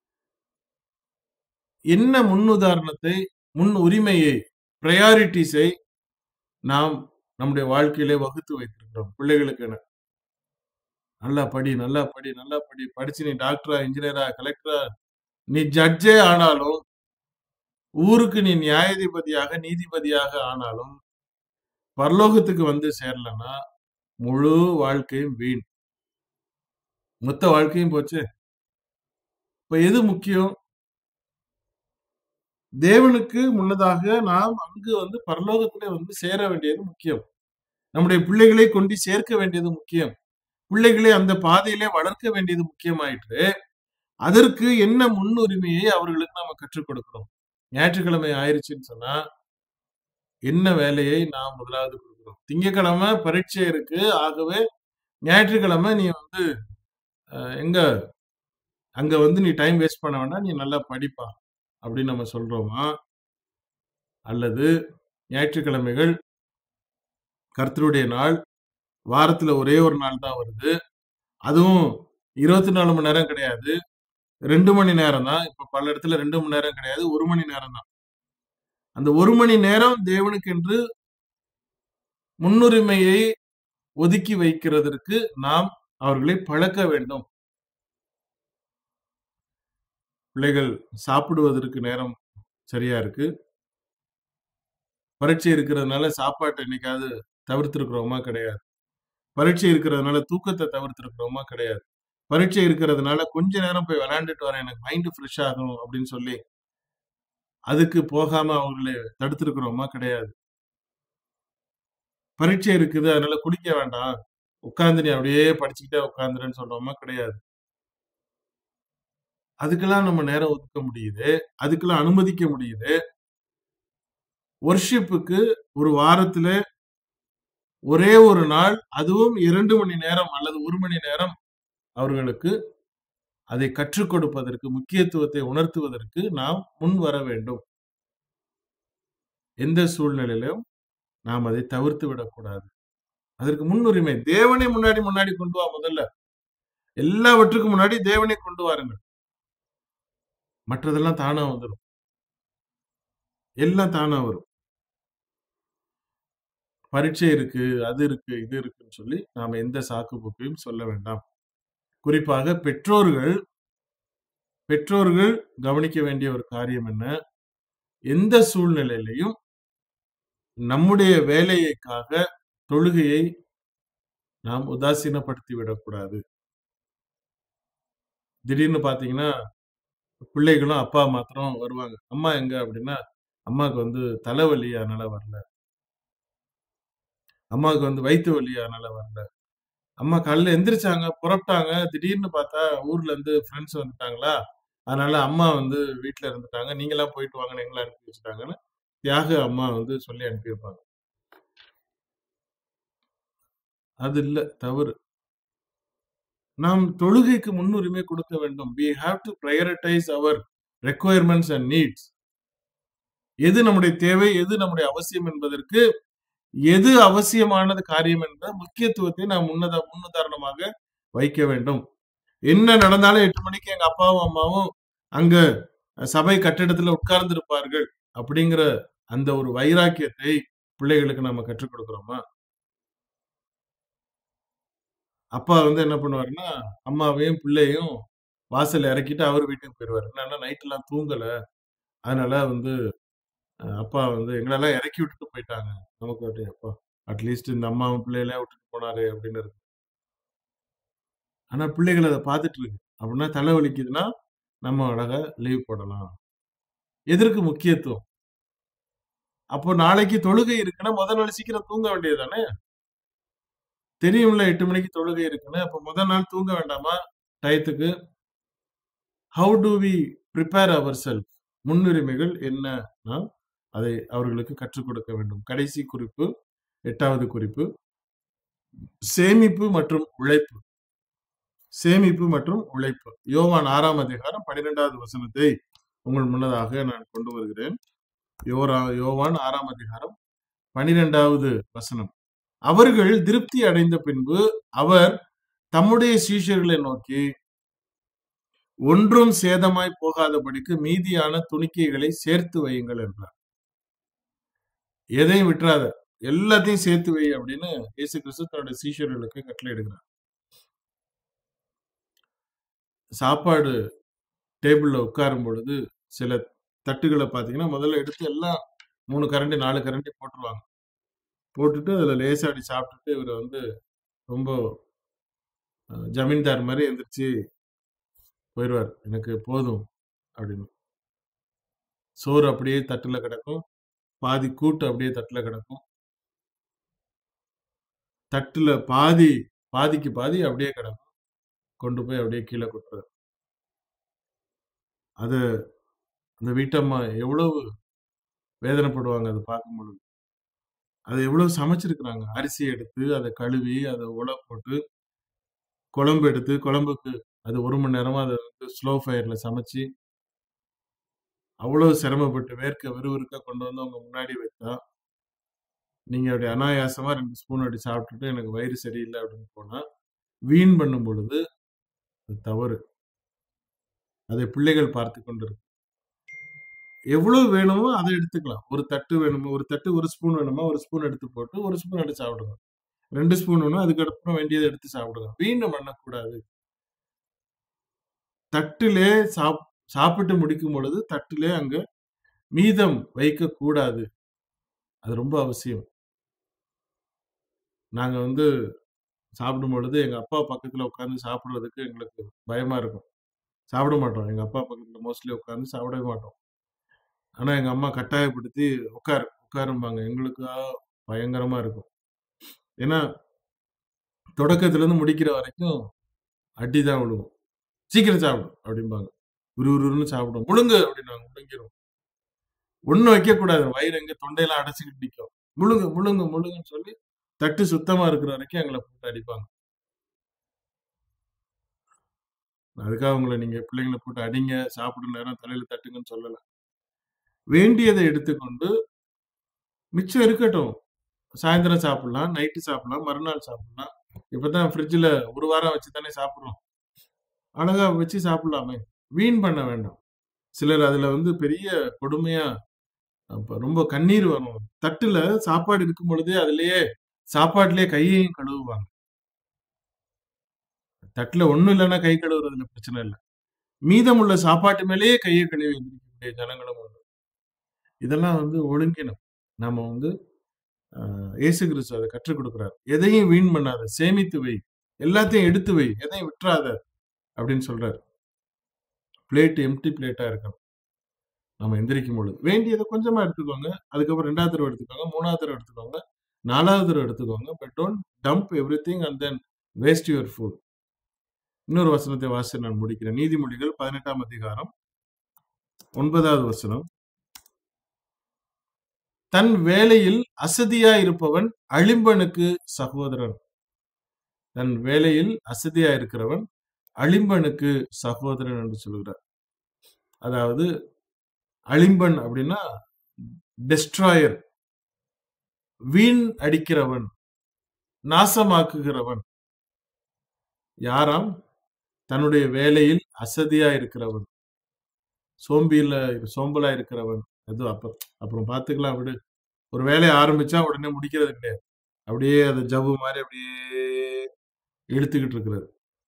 என்ன முன்னுதாரணத்தை முன் உரிமையை ப்ரையாரிட்டிஸை நாம் நம்முடைய வாழ்க்கையிலே வகுத்து வைத்திருக்கிறோம் பிள்ளைகளுக்கு என நல்லா படி நல்லா படி நல்லா படி படிச்சு நீ டாக்டரா இன்ஜினியரா கலெக்டரா நீ ஜட்ஜே ஆனாலும் ஊருக்கு நீ நியாயாதிபதியாக நீதிபதியாக ஆனாலும் பரலோகத்துக்கு வந்து சேரலன்னா முழு வாழ்க்கையும் வீண் மொத்த வாழ்க்கையும் போச்சு இப்ப எது முக்கியம் தேவனுக்கு முன்னதாக நாம் அங்கு வந்து பரலோகத்திலே வந்து சேர வேண்டியது முக்கியம் நம்முடைய பிள்ளைகளை கொண்டு சேர்க்க வேண்டியது முக்கியம் பிள்ளைகளை அந்த பாதையிலே வளர்க்க வேண்டியது முக்கியமாயிற்று அதற்கு என்ன முன்னுரிமையை அவர்களுக்கு நாம கற்றுக் கொடுக்கிறோம் ஞாயிற்றுக்கிழமை ஆயிருச்சுன்னு சொன்னா என்ன வேலையை நாம் முதலாவது கொடுக்கிறோம் திங்கக்கிழமை பரீட்சை இருக்கு ஆகவே ஞாயிற்றுக்கிழமை நீ வந்து அஹ், எங்க அங்க வந்து நீ டைம் வேஸ்ட் பண்ண வேண்டாம் நீ நல்லா படிப்பா அப்படின்னு நம்ம சொல்றோமா அல்லது ஞாயிற்றுக்கிழமைகள் கர்த்தருடைய நாள் வாரத்துல ஒரே ஒரு நாள் தான் வருது அதுவும் இருபத்தி நாலு மணி நேரம் கிடையாது ரெண்டு மணி நேரம் தான் இப்ப பல இடத்துல ரெண்டு மணி நேரம் கிடையாது ஒரு மணி நேரம் தான் அந்த ஒரு மணி நேரம் தேவனுக்கு என்று முன்னுரிமையை ஒதுக்கி வைக்கிறதற்கு நாம் அவர்களை பழக்க வேண்டும் பிள்ளைகள் சாப்பிடுவதற்கு நேரம் சரியா இருக்கு பரீட்சை இருக்கிறதுனால சாப்பாட்டை என்னைக்காவது தவிர்த்திருக்கிறோமா கிடையாது பரீட்சை இருக்கிறதுனால தூக்கத்தை தவிர்த்திருக்கிறோமா கிடையாது பரீட்சை இருக்கிறதுனால கொஞ்ச நேரம் போய் விளையாண்டுட்டு வரேன் எனக்கு மைண்ட் ஃப்ரெஷ் ஆகணும் அப்படின்னு சொல்லி அதுக்கு போகாம அவங்களை தடுத்திருக்கிறோமா கிடையாது பரீட்சை இருக்குது அதனால குடிக்க வேண்டாம் உட்கார்ந்து நீ அப்படியே படிச்சுக்கிட்டே உட்காந்துருன்னு சொல்றோமா கிடையாது அதுக்கெல்லாம் நம்ம நேரம் ஒதுக்க முடியுது அதுக்கெல்லாம் அனுமதிக்க முடியுது ஒர்ஷிப்புக்கு ஒரு வாரத்துல ஒரே ஒரு நாள் அதுவும் இரண்டு மணி நேரம் அல்லது ஒரு மணி நேரம் அவர்களுக்கு அதை கற்றுக் கொடுப்பதற்கு முக்கியத்துவத்தை உணர்த்துவதற்கு நாம் முன் வர வேண்டும் எந்த சூழ்நிலையிலும் நாம் அதை தவிர்த்து விடக்கூடாது அதற்கு முன்னுரிமை தேவனை முன்னாடி முன்னாடி கொண்டு வா முதல்ல எல்லாவற்றுக்கும் முன்னாடி தேவனை கொண்டு வாருங்கள் மற்றதெல்லாம் தானா வந்துடும் எல்லாம் தானா வரும் பரீட்சை இருக்கு அது இருக்கு இது இருக்குன்னு சொல்லி நாம எந்த சாக்கு போக்கையும் சொல்ல வேண்டாம் குறிப்பாக பெற்றோர்கள் பெற்றோர்கள் கவனிக்க வேண்டிய ஒரு காரியம் என்ன எந்த சூழ்நிலையிலையும் நம்முடைய வேலைக்காக தொழுகையை நாம் உதாசீனப்படுத்தி விடக்கூடாது திடீர்னு பாத்தீங்கன்னா பிள்ளைகளும் அப்பா மாத்திரம் வருவாங்க அம்மா எங்க அப்படின்னா அம்மாவுக்கு வந்து தலைவலி அதனால வரல அம்மாவுக்கு வந்து வயிற்று வலி அதனால வரல அம்மா காலையில எந்திரிச்சாங்க புறப்பட்டாங்க திடீர்னு பார்த்தா ஊர்ல இருந்து ஃப்ரெண்ட்ஸ் வந்துட்டாங்களா அதனால அம்மா வந்து வீட்டுல இருந்துட்டாங்க நீங்களாம் போயிட்டு வாங்கன்னு எங்களை அனுப்பி வச்சுட்டாங்கன்னு தியாக அம்மா வந்து சொல்லி அனுப்பி வைப்பாங்க அது இல்ல தவறு நாம் தொழுகைக்கு முன்னுரிமை கொடுக்க வேண்டும் we have to prioritize our requirements and needs எது நம்முடைய தேவை எது நம்முடைய அவசியம் என்பதற்கு எது அவசியமானது காரியம் என்ற முக்கியத்துவத்தை நாம் முன்னத முன்னுதாரணமாக வைக்க வேண்டும் என்ன நடந்தாலும் எட்டு மணிக்கு எங்க அப்பாவும் அம்மாவும் அங்க சபை கட்டிடத்துல உட்கார்ந்து இருப்பார்கள் அப்படிங்கிற அந்த ஒரு வைராக்கியத்தை பிள்ளைகளுக்கு நம்ம கற்றுக் கொடுக்கிறோமா அப்பா வந்து என்ன பண்ணுவாருன்னா அம்மாவையும் பிள்ளையும் வாசல்ல இறக்கிட்டு அவர் வீட்டுக்கு போயிடுவாரு என்னன்னா நைட் எல்லாம் தூங்கல அதனால வந்து அஹ், அப்பா வந்து எங்களெல்லாம் இறக்கி விட்டுட்டு போயிட்டாங்க நமக்கு அப்படியே அப்பா அட்லீஸ்ட் இந்த அம்மாவும் பிள்ளைகளையும் விட்டுட்டு போனாரு அப்படின்னு இருக்கு ஆனா பிள்ளைகள் அதை பார்த்துட்டு இருக்கு அப்படின்னா தலை வலிக்குதுன்னா நம்ம அழகா லீவ் போடலாம் எதற்கு முக்கியத்துவம் அப்போ நாளைக்கு தொழுகை இருக்குன்னா முதல் நாள் சீக்கிரம் தூங்க வேண்டியது தானே தெரியும்ல எட்டு மணிக்கு தொழுகை இருக்குன்னு அப்ப முதல் நாள் தூங்க வேண்டாமா டயத்துக்கு how do we prepare our self முன்னுரிமைகள் என்ன நாம் அதை அவர்களுக்கு கற்றுக் கொடுக்க வேண்டும் கடைசி குறிப்பு எட்டாவது குறிப்பு சேமிப்பு மற்றும் உழைப்பு சேமிப்பு மற்றும் உழைப்பு யோவான் ஆறாம் அதிகாரம் பன்னிரெண்டாவது வசனத்தை உங்கள் முன்னதாக நான் கொண்டு வருகிறேன் யோரா யோவான் ஆறாம் அதிகாரம் பனிரெண்டாவது வசனம் அவர்கள் திருப்தி அடைந்த பின்பு அவர் தம்முடைய சீஷர்களை நோக்கி ஒன்றும் சேதமாய் போகாதபடிக்கு மீதியான துணிக்கைகளை சேர்த்து வையுங்கள் என்றார் எதையும் விட்டுறாத எல்லாத்தையும் சேர்த்து வை அப்படின்னு இயேசு கிறிஸ்து தன்னுடைய சீஷர்களுக்கு கட்டளை எடுக்கிறார் சாப்பாடு டேபிள்ல உட்காரும் பொழுது சில தட்டுகளை பார்த்தீங்கன்னா முதல்ல எடுத்து எல்லாம் மூணு கரண்டி நாலு கரண்டி போட்டுருவாங்க போட்டுட்டு அதில் லேசாடி சாப்பிட்டுட்டு இவர் வந்து ரொம்ப அஹ், ஜமீன்தார் மாதிரி எந்திரிச்சு போயிடுவார் எனக்கு போதும் அப்படின்னு சோறு அப்படியே தட்டுல கிடக்கும் பாதி கூட்டு அப்படியே தட்டுல கிடக்கும் தட்டுல பாதி பாதிக்கு பாதி அப்படியே கிடக்கும் கொண்டு போய் அப்படியே கீழே கொட்டுறது அது அந்த வீட்டம்மா எவ்வளவு வேதனைப்படுவாங்க அதை பார்க்கும் பொழுது அதை எவ்வளவு சமைச்சிருக்கிறாங்க அரிசி எடுத்து அதை கழுவி அதை உல போட்டு குழம்பு எடுத்து குழம்புக்கு அது ஒரு மணி நேரமா அதை வந்து ஸ்லோ ஃபயர்ல சமைச்சு அவ்வளவு சிரமப்பட்டு வேர்க்க விறுவிறுக்க கொண்டு வந்து அவங்க முன்னாடி வைத்தா நீங்க அப்படி அனாயாசமா ரெண்டு ஸ்பூன் அப்படி சாப்பிட்டுட்டு எனக்கு வயிறு சரியில்லை அப்படின்னு போனா வீண் பண்ணும் பொழுது அது தவறு அதை பிள்ளைகள் பார்த்து கொண்டிருக்கு எவ்வளவு வேணுமோ அதை எடுத்துக்கலாம் ஒரு தட்டு வேணுமோ ஒரு தட்டு ஒரு ஸ்பூன் வேணுமா ஒரு ஸ்பூன் எடுத்து போட்டு ஒரு ஸ்பூன் எடுத்து சாப்பிடுங்க ரெண்டு ஸ்பூன் வேணும் அதுக்கப்புறம் வேண்டியதை எடுத்து சாப்பிடுங்க வீண் பண்ணக்கூடாது தட்டிலே சாப் சாப்பிட்டு முடிக்கும் பொழுது தட்டிலே அங்க மீதம் வைக்க கூடாது அது ரொம்ப அவசியம் நாங்க வந்து சாப்பிடும் பொழுது எங்க அப்பா பக்கத்துல உட்கார்ந்து சாப்பிடுறதுக்கு எங்களுக்கு பயமா இருக்கும் சாப்பிட மாட்டோம் எங்க அப்பா பக்கத்துல மோஸ்ட்லி உட்கார்ந்து சாப்பிடவே மாட்டோம் ஆனா எங்க அம்மா கட்டாயப்படுத்தி உட்காரு உட்காரும்பாங்க எங்களுக்கு பயங்கரமா இருக்கும் ஏன்னா தொடக்கத்துல இருந்து முடிக்கிற வரைக்கும் அடிதான் விழுவும் சீக்கிரம் சாப்பிடும் அப்படிம்பாங்க விறுவிறுன்னு சாப்பிடும் முழுங்கு அப்படின்னாங்க முழுங்கிரும் ஒண்ணு வைக்க கூடாது வயிறு எங்க தொண்டையெல்லாம் அடைச்சிக்கிட்டு நிற்கும் முழுங்கு முழுங்கு முழுங்குன்னு சொல்லி தட்டு சுத்தமா இருக்கிற வரைக்கும் எங்களை போட்டு அடிப்பாங்க அதுக்காக உங்களை நீங்க பிள்ளைங்களை போட்டு அடிங்க சாப்பிடும் நேரம் தலையில தட்டுங்கன்னு சொல்லல வேண்டியதை எடுத்துக்கொண்டு மிச்சம் இருக்கட்டும் சாயந்தரம் சாப்பிடலாம் நைட்டு சாப்பிடலாம் மறுநாள் சாப்பிடலாம் இப்பதான் ஃப்ரிட்ஜில் ஒரு வாரம் வச்சு தானே சாப்பிடுறோம் அழகா வச்சு சாப்பிடலாமே வீண் பண்ண வேண்டாம் சிலர் அதுல வந்து பெரிய கொடுமையா அப்ப ரொம்ப கண்ணீர் வரும் தட்டுல சாப்பாடு இருக்கும் பொழுதே அதுலயே சாப்பாட்டுலயே கையையும் கழுவுவாங்க தட்டுல ஒண்ணும் இல்லைன்னா கை கழுவுறதுல பிரச்சனை இல்லை மீதமுள்ள சாப்பாட்டு மேலேயே கையை கழுவி எந்திரிக்கக்கூடிய ஜனங்களும் உண்டு இதெல்லாம் வந்து ஒழுங்கினம் நாம வந்து ஆஹ், இயேசு கிறிஸ்து அதை கற்றுக் கொடுக்கிறார் எதையும் வீண் பண்ணாத சேமித்து வை எல்லாத்தையும் எடுத்து வை எதையும் விட்டுறாத அப்படின்னு சொல்றாரு பிளேட் எம்டி பிளேட்டா இருக்கணும் நம்ம எந்திரிக்கும் பொழுது வேண்டியதை கொஞ்சமா எடுத்துக்கோங்க அதுக்கப்புறம் ரெண்டாவது தடவை எடுத்துக்கோங்க மூணாவது தடவை எடுத்துக்கோங்க நாலாவது தடவை எடுத்துக்கோங்க but don't dump everything and then waste your food இன்னொரு வசனத்தை வாசி நான் முடிக்கிறேன் நீதிமொழிகள் பதினெட்டாம் அதிகாரம் ஒன்பதாவது வசனம் தன் வேலையில் அசதியா இருப்பவன் அழிம்பனுக்கு சகோதரன் தன் வேலையில் அசதியா இருக்கிறவன் அழிம்பனுக்கு சகோதரன் என்று சொல்கிறார் அதாவது அழிம்பன் அப்படின்னா டெஸ்ட்ராயர் வீண் அடிக்கிறவன் நாசமாக்குகிறவன் யாராம் தன்னுடைய வேலையில் அசதியா இருக்கிறவன் சோம்பியில சோம்பலா இருக்கிறவன் அது அப்புறம் அப்புறம் பார்த்துக்கலாம் விடு ஒரு வேலையை ஆரம்பிச்சா உடனே முடிக்கிறது கிடையாது அப்படியே அது ஜவ்வு மாதிரி அப்படியே இழுத்துக்கிட்டு இருக்கிறது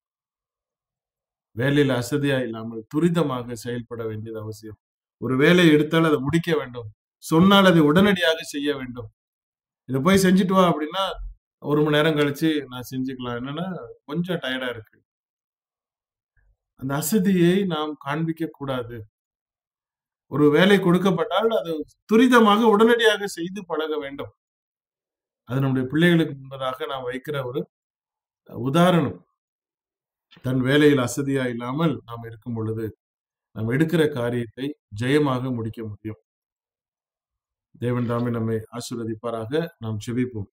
வேலையில அசதியா இல்லாமல் துரிதமாக செயல்பட வேண்டியது அவசியம் ஒரு வேலையை எடுத்தால் அதை முடிக்க வேண்டும் சொன்னால் அதை உடனடியாக செய்ய வேண்டும் இதை போய் செஞ்சுட்டு வா அப்படின்னா ஒரு மணி நேரம் கழிச்சு நான் செஞ்சுக்கலாம் என்னன்னா கொஞ்சம் டயர்டா இருக்கு அந்த அசதியை நாம் காண்பிக்க கூடாது ஒரு வேலை கொடுக்கப்பட்டால் அது துரிதமாக உடனடியாக செய்து பழக வேண்டும் அது நம்முடைய பிள்ளைகளுக்கு முன்பதாக நாம் வைக்கிற ஒரு உதாரணம் தன் வேலையில் அசதியா இல்லாமல் நாம் இருக்கும் பொழுது நாம் எடுக்கிற காரியத்தை ஜெயமாக முடிக்க முடியும் தேவன் தாமே நம்மை ஆசீர்வதிப்பாராக நாம் செபிப்போம்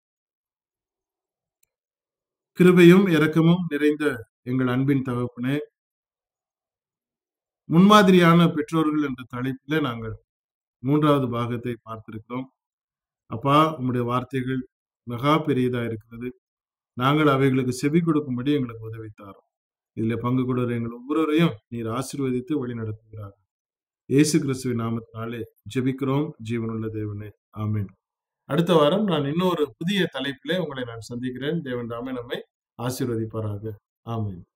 கிருபையும் இரக்கமும் நிறைந்த எங்கள் அன்பின் தகப்பனே முன்மாதிரியான பெற்றோர்கள் என்ற தலைப்பில நாங்கள் மூன்றாவது பாகத்தை பார்த்திருக்கிறோம் அப்பா உம்முடைய வார்த்தைகள் மகா பெரியதா இருக்கிறது நாங்கள் அவைகளுக்கு செவி கொடுக்கும்படி எங்களுக்கு உதவி தாரோம் இதுல பங்கு கொடுற எங்கள் ஒவ்வொருவரையும் நீர் ஆசீர்வதித்து வழி நடத்துகிறார் இயேசு கிறிஸ்துவின் நாமத்தினாலே ஜெபிக்கிறோம் ஜீவனுள்ள தேவனே ஆமீன் அடுத்த வாரம் நான் இன்னொரு புதிய தலைப்பிலே உங்களை நான் சந்திக்கிறேன் தேவன் தாமே நம்மை ஆசீர்வதிப்பாராக ஆமீன்